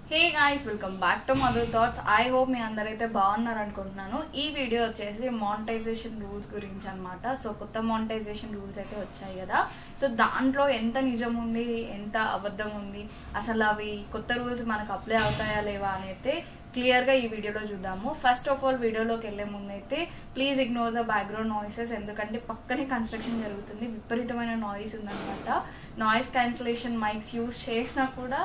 hey guys welcome back to Mother Thoughts I hope మీ అందరైతే బాగున్నారు అనుకుంటున్నాను ఈ వీడియో వచ్చేసి మానిటైజేషన్ రూల్స్ గురించి అనమాట సో కొత్త మానిటైజేషన్ రూల్స్ అయితే వచ్చాయి కదా సో దాంట్లో ఎంత నిజం ఉంది ఎంత అబద్ధం ఉంది అసలు అవి కొత్త రూల్స్ మనకు అప్లై అవుతాయా లేవా అని అయితే క్లియర్గా ఈ వీడియోలో చూద్దాము ఫస్ట్ ఆఫ్ ఆల్ వీడియోలోకి వెళ్ళే ముందు అయితే please ignore the background noises ఎందుకంటే పక్కనే కన్స్ట్రక్షన్ జరుగుతుంది విపరీతమైన నాయిస్ ఉందన్నమాట నాయిస్ క్యాన్సిలేషన్ మైక్స్ యూస్ చేసినా కూడా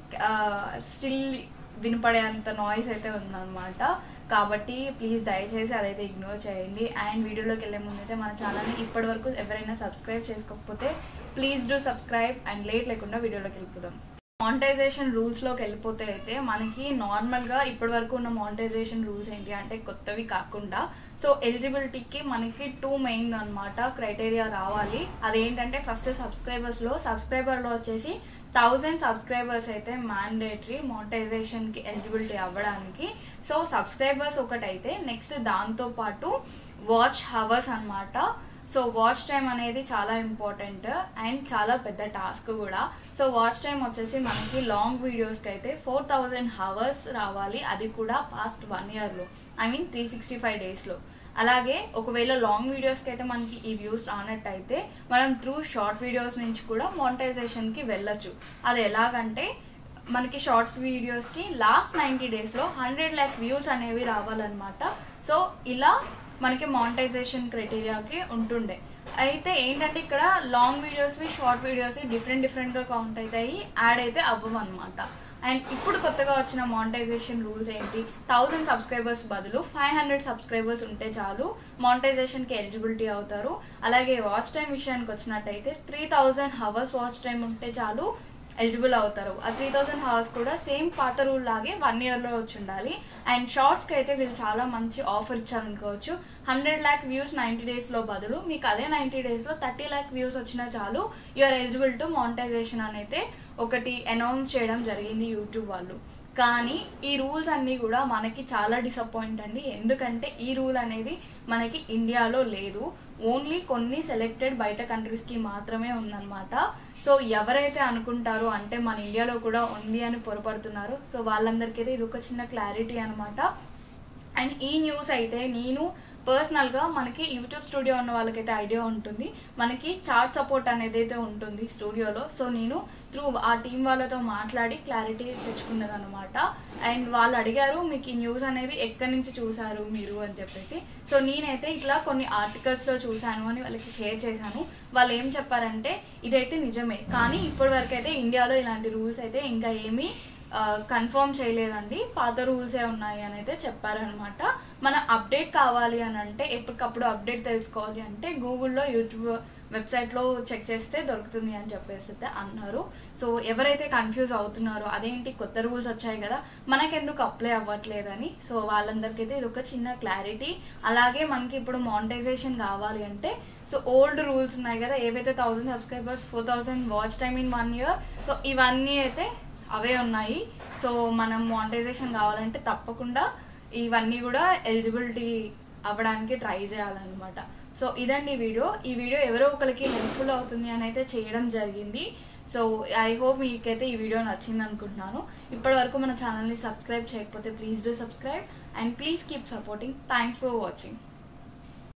స్టిల్ వినపడే అంత నాయిస్ అయితే ఉందన్నమాట కాబట్టి ప్లీజ్ దయచేసి అదైతే ఇగ్నోర్ చేయండి అండ్ వీడియోలోకి వెళ్ళే ముందు అయితే మన ఛానల్ని ఇప్పటి వరకు ఎవరైనా సబ్స్క్రైబ్ చేసుకోకపోతే please do subscribe and late లేకుండా వీడియోలోకి వెళ్ళిపోదాం మానిటైజేషన్ రూల్స్లోకి వెళ్ళిపోతే అయితే మనకి నార్మల్గా ఇప్పటి వరకు ఉన్న మానిటైజేషన్ రూల్స్ ఏంటి అంటే కొత్తవి కాకుండా సో ఎలిజిబిలిటీకి మనకి టూ మెయిన్ అనమాట క్రైటీరియా రావాలి అదేంటంటే ఫస్ట్ సబ్స్క్రైబర్స్లో సబ్స్క్రైబర్లో వచ్చేసి థౌజండ్ సబ్స్క్రైబర్స్ అయితే మ్యాండేటరీ మానిటైజేషన్కి ఎలిజిబిలిటీ అవ్వడానికి సో సబ్స్క్రైబర్స్ ఒకటైతే నెక్స్ట్ దాంతో పాటు వాచ్ హవర్స్ అనమాట సో వాచ్ టైం అనేది చాలా ఇంపార్టెంట్ అండ్ చాలా పెద్ద టాస్క్ కూడా సో వాచ్ టైం వచ్చేసి మనకి లాంగ్ వీడియోస్కి అయితే ఫోర్ థౌజండ్ హవర్స్ రావాలి అది కూడా పాస్ట్ వన్ ఇయర్లో I mean three sixty five డేస్లో అలాగే ఒకవేళ లాంగ్ వీడియోస్కి అయితే మనకి ఈ వ్యూస్ రానట్టయితే మనం త్రూ షార్ట్ వీడియోస్ నుంచి కూడా మానిటైజేషన్కి వెళ్ళొచ్చు అది ఎలాగంటే మనకి షార్ట్ వీడియోస్కి లాస్ట్ నైంటీ డేస్లో హండ్రెడ్ ల్యాక్ వ్యూస్ అనేవి రావాలన్నమాట సో ఇలా మనకి మానిటైజేషన్ క్రైటీరియాకి ఉంటుండే అయితే ఏంటంటే ఇక్కడ లాంగ్ వీడియోస్వి షార్ట్ వీడియోస్ డిఫరెంట్ డిఫరెంట్గా కౌంట్ అవుతాయి యాడ్ అయితే అవ్వవు అనమాట అండ్ ఇప్పుడు కొత్తగా వచ్చిన మానిటైజేషన్ రూల్స్ ఏంటి థౌజండ్ సబ్స్క్రైబర్స్ బదులు ఫైవ్ హండ్రెడ్ సబ్స్క్రైబర్స్ ఉంటే చాలు మానిటైజేషన్కి ఎలిజిబిలిటీ అవుతారు అలాగే వాచ్ టైం విషయానికి వచ్చినట్టయితే three thousand hours watch time ఉంటే చాలు ఎలిజిబుల్ అవుతారు ఆ త్రీ థౌసండ్ హవర్స్ కూడా సేమ్ పాత రూల్ లాగే వన్ ఇయర్లో వచ్చి ఉండాలి అండ్ షార్ట్స్కి అయితే వీళ్ళు చాలా మంచి ఆఫర్ ఇచ్చారనుకోవచ్చు హండ్రెడ్ ల్యాక్ వ్యూస్ నైంటీ డేస్లో బదులు మీకు అదే నైంటీ డేస్లో థర్టీ ల్యాక్ వ్యూస్ వచ్చినా చాలు యూఆర్ ఎలిజిబుల్ టు మానిటైజేషన్ అని అయితే ఒకటి అనౌన్స్ చేయడం జరిగింది యూట్యూబ్ వాళ్ళు కానీ ఈ రూల్స్ అన్నీ కూడా మనకి చాలా డిసప్పాయింట్ అండి ఎందుకంటే ఈ రూల్ అనేది మనకి ఇండియాలో లేదు ఓన్లీ కొన్ని సెలెక్టెడ్ బయట కంట్రీస్కి మాత్రమే ఉందన్నమాట సో ఎవరైతే అనుకుంటారో అంటే మన ఇండియాలో కూడా ఉంది అని పొరపడుతున్నారు సో వాళ్ళందరికీ అయితే ఇది ఒక చిన్న క్లారిటీ అనమాట అండ్ ఈ న్యూస్ అయితే నేను పర్సనల్గా మనకి యూట్యూబ్ స్టూడియో ఉన్న వాళ్ళకైతే ఐడియా ఉంటుంది మనకి చార్ట్ సపోర్ట్ అనేది అయితే ఉంటుంది స్టూడియోలో సో నేను త్రూ ఆ టీం వాళ్ళతో మాట్లాడి క్లారిటీ తెచ్చుకున్నది అనమాట అండ్ వాళ్ళు అడిగారు మీకు ఈ న్యూస్ అనేది ఎక్కడి నుంచి చూసారు మీరు అని చెప్పేసి సో నేనైతే ఇట్లా కొన్ని ఆర్టికల్స్లో చూశాను అని వాళ్ళకి షేర్ చేశాను వాళ్ళు ఏం చెప్పారంటే ఇదైతే నిజమే కానీ ఇప్పటి వరకు అయితే ఇండియాలో ఇలాంటి రూల్స్ అయితే ఇంకా ఏమీ కన్ఫర్మ్ చేయలేదండి పాత రూల్సే ఉన్నాయి అని అయితే చెప్పారనమాట మన అప్డేట్ కావాలి అని అంటే ఎప్పటికప్పుడు అప్డేట్ తెలుసుకోవాలి అంటే గూగుల్లో యూట్యూబ్ వెబ్సైట్లో చెక్ చేస్తే దొరుకుతుంది అని చెప్పేసి అయితే అన్నారు సో ఎవరైతే కన్ఫ్యూజ్ అవుతున్నారో అదేంటి కొత్త రూల్స్ వచ్చాయి కదా మనకెందుకు అప్లై అవ్వట్లేదని సో వాళ్ళందరికీ అయితే ఇది ఒక చిన్న క్లారిటీ అలాగే మనకి ఇప్పుడు మానిటైజేషన్ కావాలి అంటే సో ఓల్డ్ రూల్స్ ఉన్నాయి కదా ఏవైతే thousand subscribers four thousand watch time in one year so ఇవన్నీ అయితే అవే ఉన్నాయి సో మనం మానిటైజేషన్ కావాలంటే తప్పకుండా ఇవన్నీ కూడా ఎలిజిబిలిటీ అవ్వడానికి ట్రై చేయాలన్నమాట సో ఇదండి వీడియో ఈ వీడియో ఎవరో ఒకరికి హెల్ప్ఫుల్ అవుతుంది అని అయితే చేయడం జరిగింది సో ఐ హోప్ మీకైతే ఈ వీడియో నచ్చింది అనుకుంటున్నాను ఇప్పటి వరకు మన ఛానల్ని సబ్స్క్రైబ్ చేయకపోతే please do subscribe and please keep supporting thanks for watching